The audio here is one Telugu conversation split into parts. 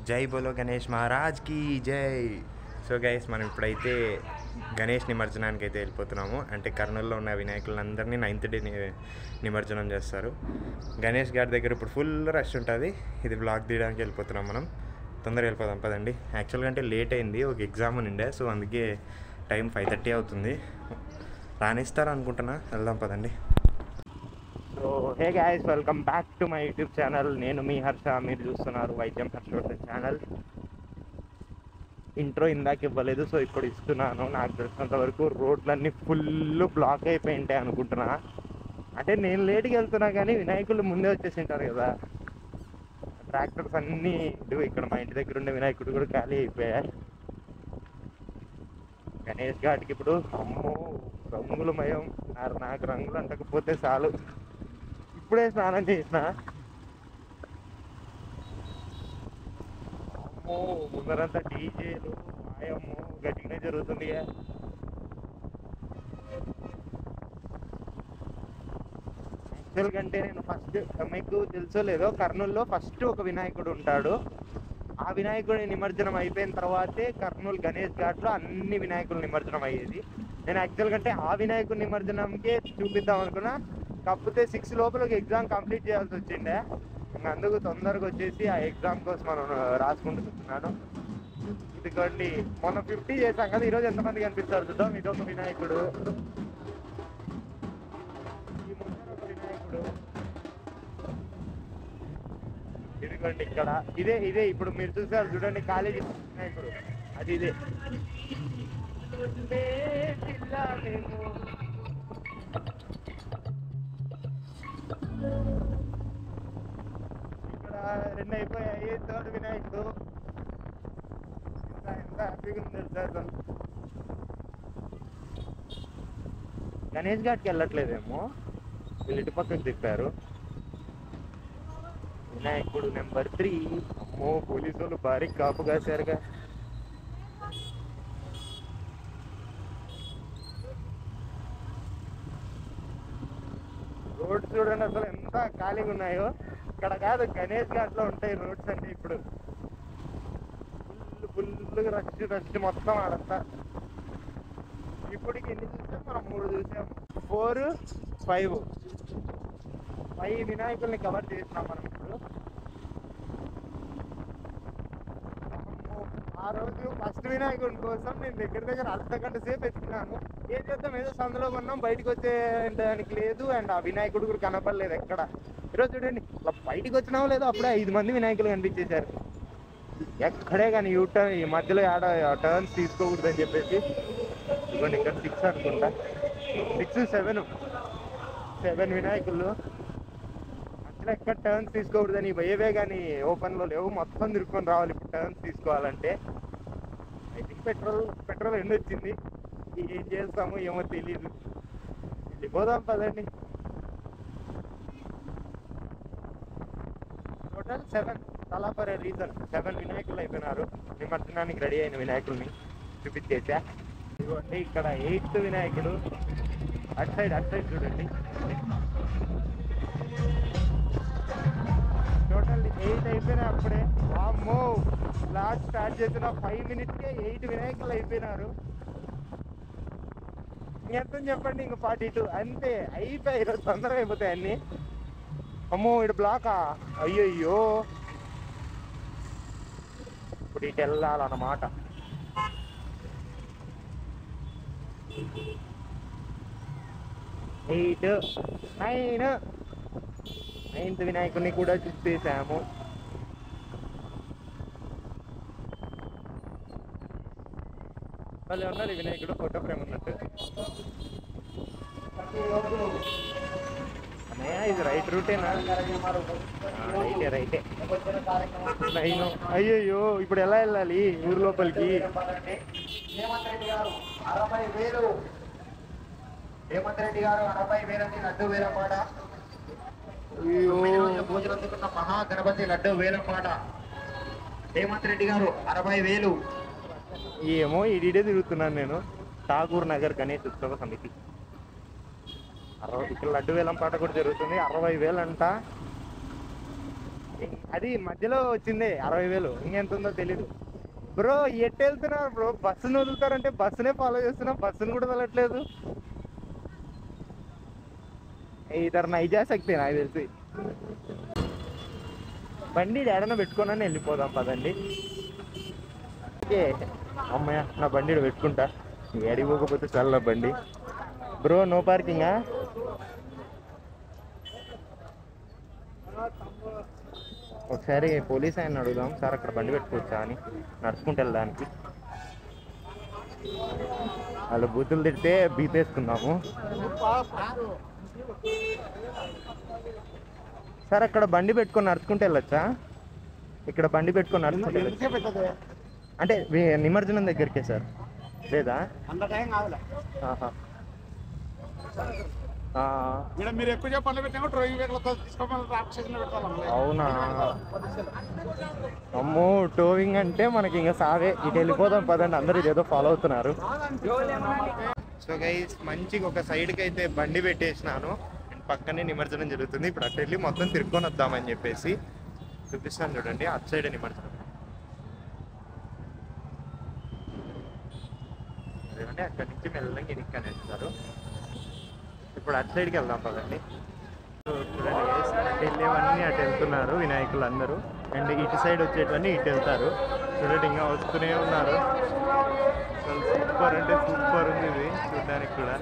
జై బోలో గణేష్ మహారాజ్ కి జై సో గైస్ మనం ఇప్పుడైతే గణేష్ నిమజ్జనానికి అయితే వెళ్ళిపోతున్నాము అంటే కర్నూలులో ఉన్న వినాయకులందరినీ నైన్త్ డే ని- నిమజ్జనం చేస్తారు గణేష్ గారి దగ్గర ఇప్పుడు ఫుల్ రష్ ఉంటుంది ఇది బ్లాగ్ తీయడానికి వెళ్ళిపోతున్నాం మనం తొందరగా వెళ్ళిపోదాం పదండి యాక్చువల్గా అంటే లేట్ అయింది ఒక ఎగ్జామ్ ఉండే సో అందుకే టైం ఫైవ్ థర్టీ అవుతుంది రానిస్తారు అనుకుంటున్నా వెళ్దాం పదండి so hey guys welcome back to my YouTube channel నేను మీ హర్ష మీరు చూస్తున్నారు వైద్యం హర్షవర్ధన్ ఛానల్ ఇంట్రో ఇందాక ఇవ్వలేదు సో ఇప్పుడు ఇస్తున్నాను నాకు తెలిసినంత వరకు రోడ్లన్నీ ఫుల్ బ్లాక్ అయిపోయి ఉంటాయి అనుకుంటున్నా అంటే నేను లేట్కి వెళ్తున్నా కానీ వినాయకులు ముందే వచ్చేసి ఉంటారు కదా ట్రాక్టర్స్ అన్నీ ఇదిగో ఇక్కడ మా ఇంటి దగ్గర ఉండే వినాయకుడు కూడా ఖాళీ అయిపోయాయి గణేష్ ఘాట్కి ఇప్పుడు అమ్మో రంగులమయం నాకు నాకు రంగులు అంటకపోతే చాలు ఇప్పుడే స్నానం చేసిన అమ్మో ముందరంతా డీజేలు మాయమ్మో గట్టిగానే జరుగుతుంది యాక్చువల్ కంటే నేను ఫస్ట్ మీకు తెలుసో లేదో కర్నూలులో ఫస్ట్ ఒక వినాయకుడు ఉంటాడు ఆ వినాయకుడి నిమజ్జనం అయిపోయిన తర్వాతే కర్నూలు గణేష్ ఘాట్లో అన్ని వినాయకులు నిమజ్జనం అయ్యేది నేను యాక్చువల్ కంటే ఆ వినాయకుడి నిమజ్జనంకే చూపిద్దాం అనుకున్నా కాకపోతే సిక్స్ లోపల ఒక ఎగ్జామ్ కంప్లీట్ చేయాల్సి వచ్చిండే ఇంకా అందుకు తొందరగా వచ్చేసి ఆ ఎగ్జామ్ కోసం మనం రాసుకుంటూ కూర్చున్నాను ఇదిగోండి మొన్న ఫిఫ్టీ చేశాం కదా ఈరోజు ఎంతమంది కనిపిస్తారు చూద్దాం ఇదొక వినాయకుడు ఈ ముందర ఒక వినాయకుడు ఇదిగోండి ఇక్కడ ఇదే ఇదే ఇప్పుడు మీరు చూసారు చూడండి కాలేజీ వినాయకుడు అది ఇదే ఏ పిల్లలేమో. ఇక్కడ రెండు అయిపోయాయి థర్డ్ వినాయకుడు ఎంత ఎంత హ్యాపీగా ఉంది తెలుసా అసలు గణేష్ ఘాట్కి వెళ్ళట్లేదేమో వీళ్ళు ఇటు పక్కకు తిప్పారు వినాయకుడు నెంబర్ త్రీ అమ్మో పోలీసు వాళ్ళు భారీ కాపు కాశారుగా రోడ్స్ చూడండి అసలు ఎంత ఖాళీగా ఉన్నాయో ఇక్కడ కాదు గణేష్ ఘాట్ లో ఉంటాయి రోడ్స్ అన్ని ఇప్పుడు ఫుల్ ఫుల్ రష్ రష్ మొత్తం ఆడంతా ఇప్పటికి ఎన్ని చూసాం మనం మూడు చూసాం ఫోర్ ఫైవ్ ఫైవ్ వినాయకుల్ని కవర్ చేసినాం మనం ఇప్పుడు అమ్మో, ఆ రోజు ఫస్ట్ వినాయకుడి కోసం నేను దగ్గర దగ్గర అర్ధ గంట సేపు ఎత్తుకున్నాను ఏం చేద్దాం ఏదో సందులో కొన్నాం బయటకు వచ్చే దానికి లేదు అండ్ ఆ వినాయకుడు కూడా కనపడలేదు ఎక్కడ ఈరోజు చూడండి అలా బయటికి వచ్చినామో లేదో అప్పుడే ఐదు మంది వినాయకులు కనిపించేశారు ఎక్కడే కానీ యూ టర్న్ ఈ మధ్యలో ఆడ టర్న్స్ తీసుకోకూడదని చెప్పేసి ఇదిగోండి ఇక్కడ సిక్స్ అనుకుంటా సిక్స్ సెవెన్ సెవెన్ వినాయకులు మధ్యలో ఎక్కడ టర్న్స్ తీసుకోకూడదని భయవే కానీ ఓపెన్లో లేవు మొత్తం తిరుక్కొని రావాలి ఇప్పుడు టర్న్స్ తీసుకోవాలంటే I think petrol petrol end వచ్చింది ఏం చేస్తామో ఏమో తెలియదు వెళ్ళిపోదాం పదండి టోటల్ సెవెన్ తలా ఫర్ రీజన్ సెవెన్ వినాయకులు అయిపోయినారు నిమజ్జనానికి రెడీ అయిన వినాయకుల్ని చూపించేసా ఇదిగోండి ఇక్కడ ఎయిత్ వినాయకుడు అటు సైడ్ అటు సైడ్ చూడండి టోటల్ ఎయిట్ అయిపోయినాయి అప్పుడే వామ్మో లాస్ట్ స్టార్ట్ చేసిన ఫైవ్ మినిట్స్కే ఎయిట్ వినాయకులు అయిపోయినారు ఎంత చెప్పండి ఇంక ఫార్టీ టూ అంతే అయిపోయాయి ఈరోజు తొందరగా అయిపోతాయి అన్నీ అమ్మో ఇటు బ్లాకా అయ్యయ్యో ఇప్పుడు ఇటు వెళ్ళాలన్నమాట ఎయిట్ నైన్ నైన్త్ వినాయకుడిని కూడా చూసేసాము వాళ్ళు ఉన్నారు ఈ వినాయకుడు ఫోటో ఫ్రేమ్ ఉన్నట్టు అన్నయ్య ఇది రైట్ రూటేనా రైటే రైటే నైన్ అయ్యయ్యో ఇప్పుడు ఎలా వెళ్ళాలి ఊరు లోపలికి హేమంత్ రెడ్డి గారు అరవై వేలు హేమంత్ రెడ్డి గారు అరవై వేలని లడ్డు వేలపాట అయ్యో తొమ్మిది రోజులు పూజలు అందుకున్న మహా గణపతి లడ్డు వేలపాట హేమంత్ రెడ్డి గారు అరవై వేలు ఏమో ఇడిడే తిరుగుతున్నాను నేను ఠాగూర్ నగర్ గణేష్ ఉత్సవ సమితి అరవై ఇక్కడ లడ్డు వేలం పాట కూడా జరుగుతుంది అరవై వేలు అంట ఇంకా అది మధ్యలో వచ్చింది అరవై వేలు ఇంకెంత ఉందో తెలీదు బ్రో ఎట్టు వెళ్తున్నారు బ్రో బస్సును వదులుతారంటే బస్సునే ఫాలో చేస్తున్నా బస్సును కూడా వదలట్లేదు ఇద్దరు నైజాసక్తి నాకు తెలిసి బండి ఏడన్నా పెట్టుకోనని వెళ్ళిపోదాం పదండి ఓకే అమ్మయ్య నా బండి ఈడ పెట్టుకుంటా ఏడికి పోకపోతే చల్ల బండి బ్రో నో పార్కింగా ఒకసారి పోలీస్ ఆయన అడుగుదాం సార్ అక్కడ బండి పెట్టుకోవచ్చా అని నడుచుకుంటూ వెళ్ళడానికి వాళ్ళు బూతులు తిడితే బీపేసుకుందాము సార్ అక్కడ బండి పెట్టుకొని నడుచుకుంటూ వెళ్ళొచ్చా ఇక్కడ బండి పెట్టుకొని నడుచుకుంటూ వెళ్ళొచ్చా అంటే వీ- నిమజ్జనం దగ్గరికే సార్ లేదా అంత టైం కాదులే ఆహా. ఆ, ఇక్కడ మీరు ఎక్కువ చెప్పి పనులు పెట్టినా డ్రైవింగ్ వెహికల్ తీసుకోమని ట్రాఫిక్ స్టేషన్ పెట్టాలి అవునా అమ్మో టోవింగ్ అంటే మనకి ఇంకా సావే ఇటు వెళ్ళిపోదాం పదండి అందరూ ఇదేదో ఫాలో అవుతున్నారు సో గైస్ మంచిగా ఒక సైడ్కి అయితే బండి పెట్టేసినాను అండ్ పక్కనే నిమజ్జనం జరుగుతుంది ఇప్పుడు అటు వెళ్ళి మొత్తం తిరుక్కొని వద్దామని చెప్పేసి చూపిస్తాను చూడండి అటు సైడ్ నిమజ్జనం అదేమంటే అక్కడి నుంచి మెల్లగా ఎనిక్కి అనేస్తారు ఇప్పుడు అటు సైడ్కి వెళ్దాం పదండి సో చూడండి guys, అటు వెళ్ళేవన్నీ అటు వెళ్తున్నారు వినాయకులు అందరూ అండ్ ఇటు సైడ్ వచ్చేటివన్నీ ఇటు వెళ్తారు చూడండి ఇంకా వస్తూనే ఉన్నారు అసలు సూపర్ అంటే సూపర్ ఉంది ఇది చూడడానికి కూడా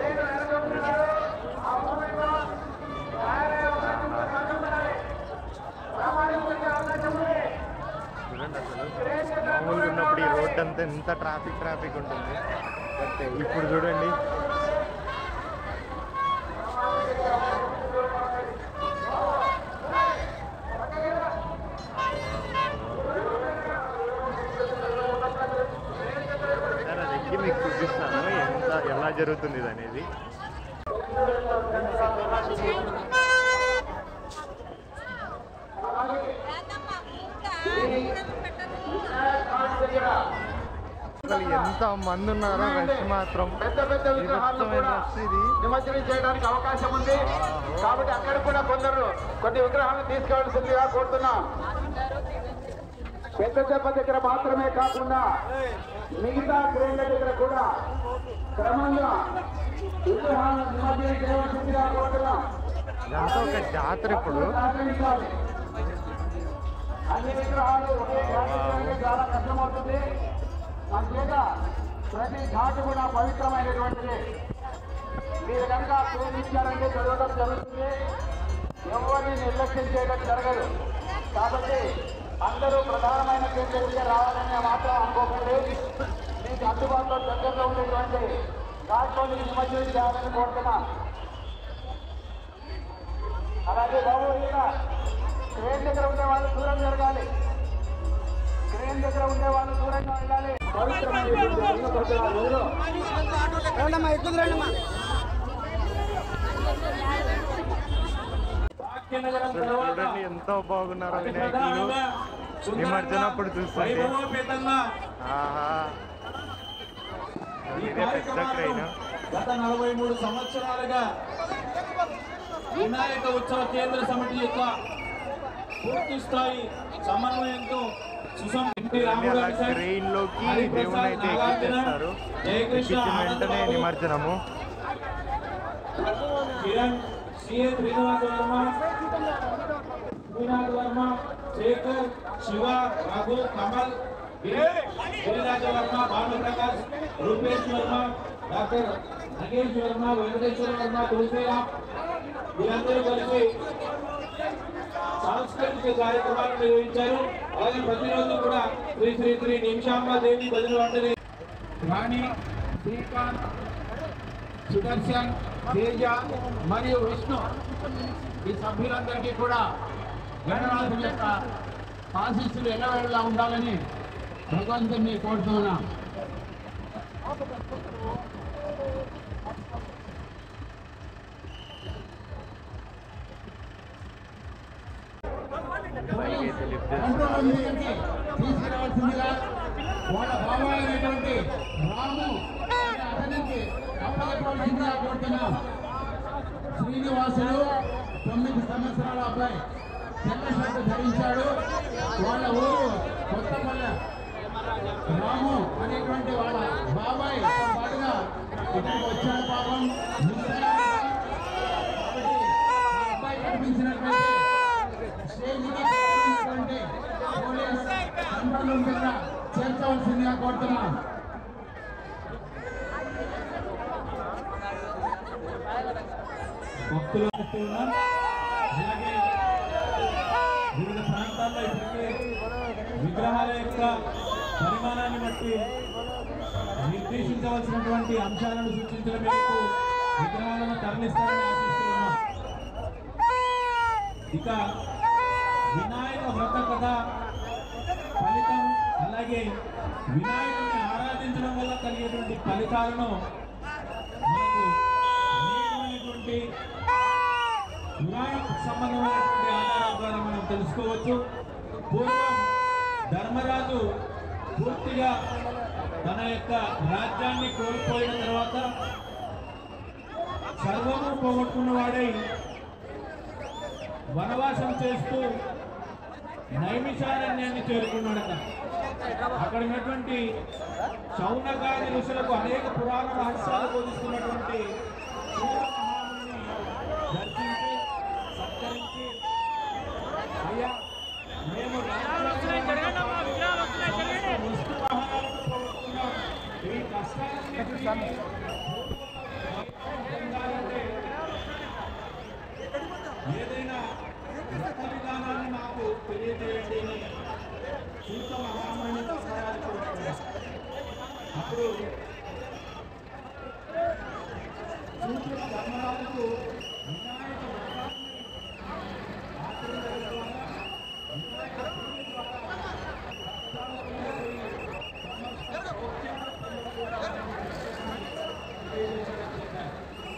చూడండి అసలు మామూలుగా ఉన్నప్పుడు ఈ రోడ్ అంతా ఎంత ట్రాఫిక్ ట్రాఫిక్ ఉంటుంది బట్ ఇప్పుడు చూడండి సార్ అది ఎక్కి మీకు చూపిస్తాను ఎంత ఎలా జరుగుతుంది ఇది అనేది అసలు ఎంత మంది ఉన్నారో రష్ మాత్రం పెద్ద పెద్ద విగ్రహాలను విభత్సమైన కూడా రష్ ఇది నిమజ్జనం చేయడానికి అవకాశం ఉంది కాబట్టి అక్కడ కూడా కొందరు కొన్ని విగ్రహాలను తీసుకెళ్లాల్సిందిగా కోరుతున్నాం పెద్ద దెబ్బ దగ్గర మాత్రమే కాకుండా మిగతా క్రేన్ల దగ్గర కూడా క్రమంగా విగ్రహాలను నిమజ్జనం చేయవలసిందిగా కోరుతున్నాం ఇదంతా ఒక జాతర ఇప్పుడు సహకరించాలి. అన్ని విగ్రహాలు ఒకే ఘాటు చేయడానికి చాలా కష్టమవుతుంది అంతేగా ప్రతి ఘాటు కూడా పవిత్రమైనటువంటిది మీరు కనుక ప్రేమించారంటే చదవడం జరుగుతుంది ఎవరిని నిర్లక్ష్యం చేయడం జరగదు కాబట్టి అందరూ ప్రధానమైన కేంద్రంగా రావాలని మాత్రం అనుకోకండి మీకు అందుబాటులో దగ్గరలో ఉండేటువంటి ఘాట్లోని నిమజ్జనం చేయాలని కోరుతున్నాం అలాగే బాబు ఇక్కడ క్రేన్ దగ్గర ఉండే వాళ్ళు దూరం జరగాలి క్రేన్ దగ్గర ఉండే వాళ్ళు దూరంగా వెళ్ళాలి పవిత్రమైనటువంటి లింగ రోజులో చూడండి చూడండి ఎంత బాగున్నారో వినాయకులు నిమజ్జనప్పుడు చూస్తుంటే వైభవోపేతంగా ఆహా ఈ ఇదే పెద్ద క్రైన్ కార్యక్రమాలు గత నలభై మూడు సంవత్సరాలుగా వినాయక ఉత్సవ కేంద్ర సమితి యొక్క పూర్తి స్థాయి సమన్వయంతో సుసం ఎన్టీ రాముడు అలా అభిషేక్, క్రెయిన్ లోకి హరిప్రసాద్ దేవుని అయితే నాగార్జున, ఎక్కించేస్తారు జయకృష్ణ ఎక్కించిన వెంటనే ఆనందబాబు, నిమజ్జనము కిరణ్ సిఎన్ శ్రీనివాస వర్మ శ్రీనాథ్ వర్మ శేఖర్ శివ రఘు కమల్ గిరి- గిరిరాజ వర్మ భానుప్రకాష్ రూపేష్ వర్మ డాక్టర్ నగేష్ వర్మ వెంకటేశ్వర వర్మ తులసిరామ్ వీరందరూ కలిసి సాంస్కృతిక కార్యక్రమాలు నిర్వహించారు అలాగే ప్రతిరోజు కూడా శ్రీ శ్రీ శ్రీ నిమిషాంబ దేవి భజన వంటని రాణి శ్రీకాంత్ సుదర్శన్ తేజ మరియు విష్ణు ఈ సభ్యులందరికీ కూడా గణనాథుని యొక్క ఆశీస్సులు ఎల్లవేళలా ఉండాలని భగవంతుని కోరుతున్నాం పైకైతే లిఫ్ట్ ఎంతో చేస్తున్నారు మంది నుంచి తీసుకురావాల్సిందిగా వాళ్ళ భావాలైనటువంటి రాము అనే అతనికి అప్పగట్టాల్సిందిగా కోరుతున్నాం శ్రీనివాసులు తొమ్మిది సంవత్సరాల అబ్బాయి తెల్ల షర్టు ధరించాడు వాళ్ళ ఊరు కొత్తపల్లె రాము అనేటువంటి వాళ్ళ బాబాయ్ తో పాటుగా ఇక్కడికి వచ్చాడు పాపం మిస్ అయ్యాడు. కాబట్టి ఆ అబ్బాయి కనిపించినట్లయితే స్టేజ్కి కనిపించినటువంటి పోలీస్ కంట్రోల్ కింద చేర్చవలసిందిగా కోరుతున్నాం భక్తులు వస్తూ ఉన్నాం. అలాగే వివిధ ప్రాంతాల్లో ఇప్పటికే విగ్రహాల యొక్క పరిమాణాన్ని బట్టి నిర్దేశించవలసినటువంటి అంశాలను సూచించడం మేరకు విగ్రహాలను తరలిస్తారని ఆశిస్తూ ఉన్నాం ఇక వినాయక వ్రత కథ ఫలితం అలాగే వినాయకుడిని ఆరాధించడం వల్ల కలిగేటువంటి ఫలితాలను మనకు అనేకమైనటువంటి పురాణ సంబంధమైనటువంటి ఆధారాల ద్వారా మనం తెలుసుకోవచ్చు పూర్వం ధర్మరాజు పూర్తిగా తన యొక్క రాజ్యాన్ని కోల్పోయిన తర్వాత సర్వము పోగొట్టుకున్న వాడై వనవాసం చేస్తూ నైమిషారణ్యాన్ని చేరుకున్నాడట అక్కడ ఉన్నటువంటి శౌనకాది ఋషులకు అనేక పురాణ రహస్యాలు బోధిస్తున్నటువంటి సూత మహాముని దర్శించి సత్కరించి అయ్యా మేము వస్తు వాహనాలతో పోగొట్టుకున్నాం. ఈ కష్టాలన్నిటినీ పొందాలంటే ఏదైనా వ్రత విధానాన్ని నాకు తెలియజేయండి అని సూత మహామణి మహారాజు కోరుకున్నారు. అప్పుడు సూతుడు ధర్మరాజుకు వినాయక వ్రతాన్ని ఆచరించడం ద్వారా వినాయక పూజ ద్వారా కష్టాలు తొలగిపోయి సమస్త సౌఖ్యాలు పొందుకోవడానికి తెలియజేయడం జరిగింది.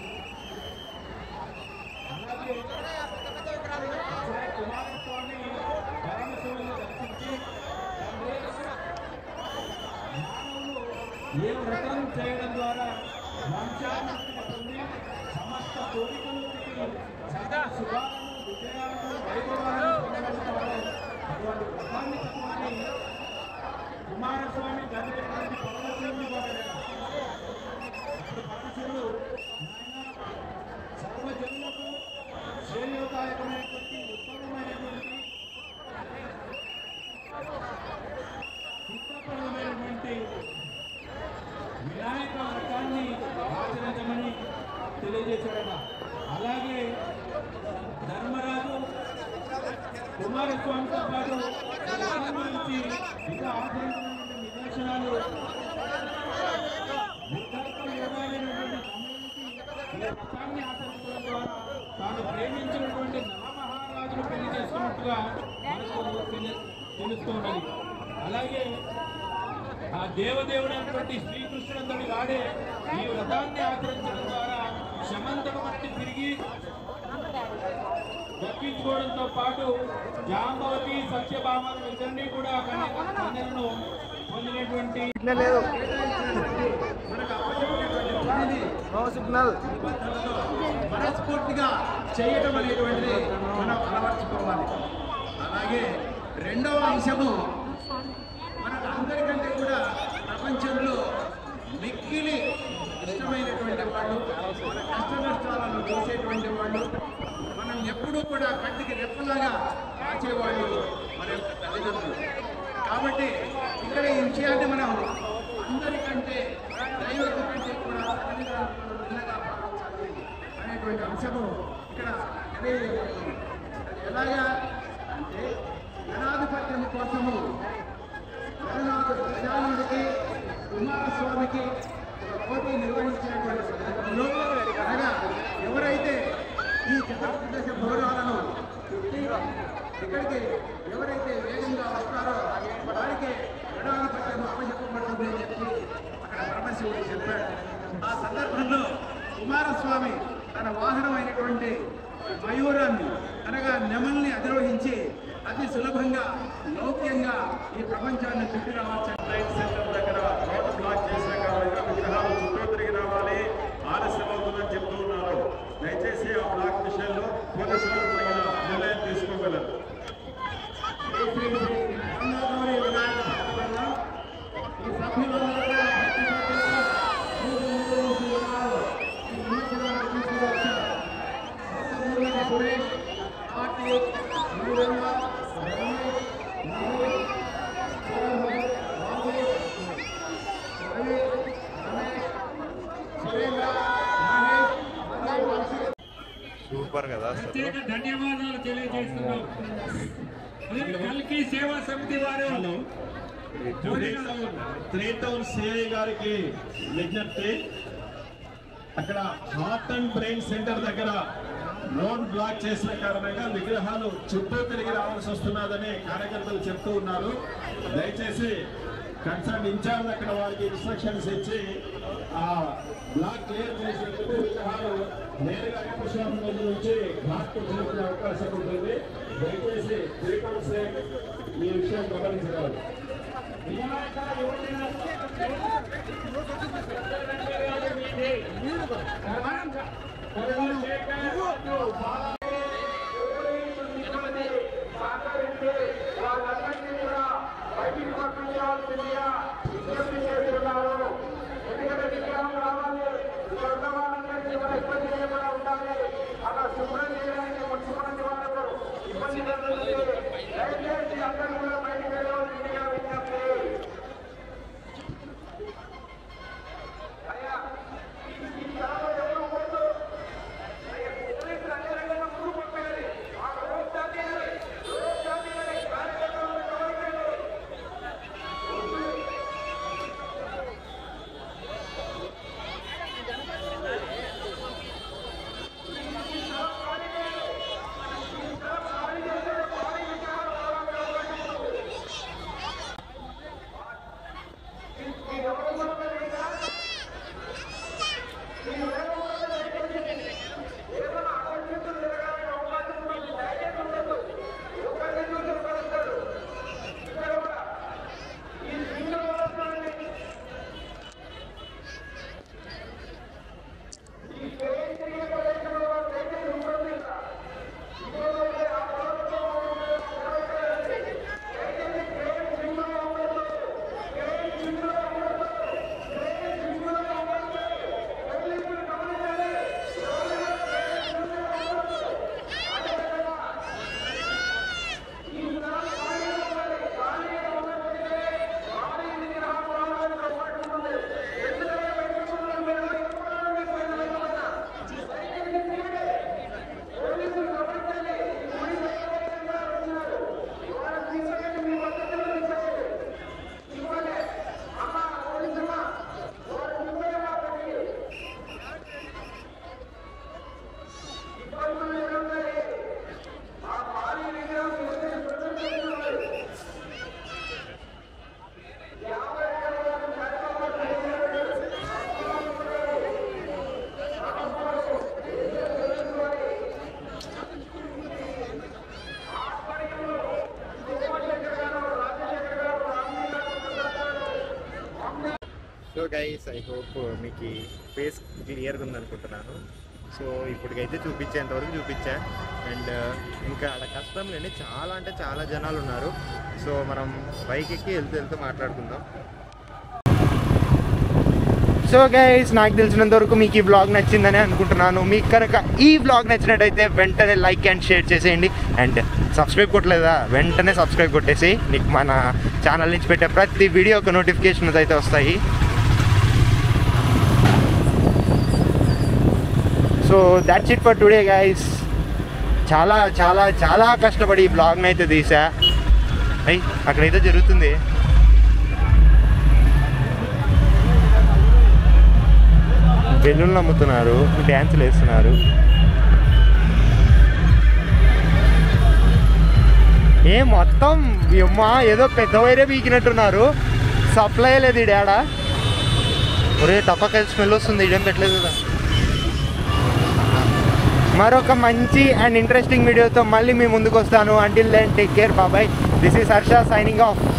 అలాగే ఒకసారి కుమారస్వామి పరమశివుని దర్శించి మానవులు ఏ వ్రతం చేయడం ద్వారా వంశాభివృద్ధిని పొంది సమస్త కోరికలు తీరి సకల శుభాలను విజయాలను వైభవాలను పొందగలుగుతారో అటువంటి వ్రతాన్ని చెప్పమని కుమారస్వామి గదిలేటువంటి పరమశివుని కోరాడు అప్పుడు పరమశివుడు నాయనా సర్వజనులకు శ్రేయోదాయకమైనటువంటి ఉత్తమమైనటువంటి చిత్తపరమైనటువంటి వినాయక వ్రతాన్ని ఆచరించమని తెలియజేశాడట అలాగే ధర్మరాజు కుమారస్వామితో పాటు వ్రతం గురించి ఇంకా ఆచరించినటువంటి నిదర్శనాలు వికల్ప యోగాలైనటువంటి దమయంతి ఈ వ్రతాన్ని ఆచరించడం ద్వారా తాను ప్రేమించినటువంటి నలమహారాజును పెళ్లి చేసుకున్నట్టుగా మనకు తెలి- తెలుస్తున్నది అలాగే ఆ దేవదేవుడైనటువంటి శ్రీకృష్ణుడంతటి వాడే ఈ వ్రతాన్ని ఆచరించడం ద్వారా శమంతను బట్టి తిరిగి దక్కించుకోవడంతో పాటు జాంబవతి సత్యభామలు ఇద్దరినీ కూడా కన్య కన్యలను పొందినటువంటి సిగ్నల్ లేదు మనకు అప్పచెప్పినటువంటి పనిని నో సిగ్నల్ నిబంధనలతో మనస్ఫూర్తిగా చేయటం అనేటువంటిది మనం అలవర్చుకోవాలి అలాగే రెండవ అంశము మనకు అందరికంటే కూడా ప్రపంచంలో మిక్కిలి ఇష్టమైనటువంటి వాళ్ళు మన కష్ట నష్టాలను చూసేటువంటి వాళ్ళు మనం ఎప్పుడూ కూడా కంటికి రెప్పలాగా కాచేవాళ్ళు మన యొక్క తల్లిదండ్రులు కాబట్టి ఇక్కడ ఈ విషయాన్ని మనం అందరికంటే దైవత కంటే కూడా తల్లిదండ్రులు నిన్నగా భావించాలి అనేటువంటి అంశము ఇక్కడ తెలియజేయబడుతుంది ఎలాగా అంటే జనాధిపత్యం కోసము జగన్నాథ ప్రజానుడికి కుమారస్వామికి ఒక పోటీ నిర్వహించినటువంటి సందర్భంలో అనగా ఎవరైతే ఈ చతుర్దశ భవనాలను చుట్టి ఇక్కడికి ఎవరైతే వేగంగా వస్తారో వారికి గణాధిపత్యం అప్పచెప్పబడుతుంది అని చెప్పి అక్కడ పరమశివుడు చెప్పాడు ఆ సందర్భంలో కుమారస్వామి తన వాహనమైనటువంటి మయూరాన్ని అనగా నెమల్ని అధిరోహించి అతి సులభంగా లౌక్యంగా ఈ ప్రపంచాన్ని చుట్టి రావచ్చు ట్రైన్ సెంటర్ దగ్గర రోడ్డు బ్లాక్ చేసిన కారణంగా విగ్రహాలు చుట్టూ తిరిగి రావాలి ఆలస్యం అవుతుందని చెప్తూ ఉన్నారు దయచేసి ఆ బ్లాక్ విషయంలో పోలీసులు తగిన నిర్ణయం తీసుకోగలరు రాస్తారు ప్రత్యేక ధన్యవాదాలు తెలియజేస్తున్నాం అలాగే కల్కి సేవా సమితి వారు త్రీ టౌన్ సిఐ గారికి విజ్ఞప్తి అక్కడ హార్ట్ అండ్ బ్రెయిన్ సెంటర్ దగ్గర రోడ్ బ్లాక్ చేసిన కారణంగా విగ్రహాలు చుట్టూ తిరిగి రావాల్సి వస్తున్నదని కార్యకర్తలు చెప్తూ ఉన్నారు దయచేసి కన్సర్న్ ఇన్ఛార్జ్ అక్కడ వారికి ఇన్స్ట్రక్షన్స్ ఇచ్చి ఆ బ్లాక్ క్లియర్ చేసేందుకు విగ్రహాలు నేరుగా అయ్యప్ప స్వామి దగ్గర నుంచి ఘాట్ చేసే అవకాశం ఉంటుంది దయచేసి త్రీ టౌన్ సిఐ ఈ విషయం గమనించగలరు వాళ్ళందరినీ కూడా బయటికి పంపించాల్సిందిగా విజ్ఞప్తి చేస్తున్నారు ఎందుకంటే విగ్రహం రావాలి ఇక్కడ ఉన్న వాళ్ళందరికీ కూడా ఇబ్బంది లేకుండా ఉండాలి అలా శుభ్రం చేయడానికి మున్సిపాలిటీ వాళ్ళకు ఇబ్బంది కలుగుతుంది దయచేసి అందరూ కూడా బయటికి వెళ్ళవలసిందిగా విజ్ఞప్తి అయ్యా ఈ స్థలంలో ఎవరు ఉండొద్దు. అయ్యా, పోలీసులు అన్ని రంగంలో ముందు పంపించాలి. ఆ రోడ్ దాటేయాలి. రోడ్ దాటేయాలి. కార్యకర్తలను గౌరవించాలి. సో గైస్ ఐ హోప్ మీకు ఈ ఫేస్ క్లియర్గా ఉందనుకుంటున్నాను సో ఇప్పటికైతే చూపించేంత వరకు చూపించా అండ్ ఇంకా అక్కడ కష్టం లేని చాలా అంటే చాలా జనాలు ఉన్నారు సో మనం బైక్ ఎక్కి వెళ్తూ వెళ్తూ మాట్లాడుకుందాం సో గైస్ నాకు తెలిసినంత వరకు మీకు ఈ బ్లాగ్ నచ్చిందని అనుకుంటున్నాను మీకు కనుక ఈ బ్లాగ్ నచ్చినట్టయితే వెంటనే లైక్ అండ్ షేర్ చేసేయండి అండ్ సబ్స్క్రైబ్ కొట్టలేదా వెంటనే సబ్స్క్రైబ్ కొట్టేసి నీకు మన ఛానల్ నుంచి పెట్టే ప్రతి వీడియో ఒక నోటిఫికేషన్స్ అయితే వస్తాయి so that's it for today guys చాలా చాలా చాలా కష్టపడి ఈ బ్లాగ్ని అయితే తీసా అయ్యి అక్కడైతే జరుగుతుంది బెలూన్లు అమ్ముతున్నారు డ్యాన్సులు వేస్తున్నారు ఏ మొత్తం అమ్మా ఏదో పెద్ద వైరే బీకినట్టున్నారు సప్లై లేదు ఈ డాడా ఒరే టపకాయ స్మెల్ వస్తుంది ఇదేం పెట్టలేదు కదా మరొక మంచి అండ్ ఇంట్రెస్టింగ్ వీడియోతో మళ్ళీ మీ ముందుకు వస్తాను అంటిల్ దెన్ టేక్ కేర్ బాబాయ్ this is Harsha signing of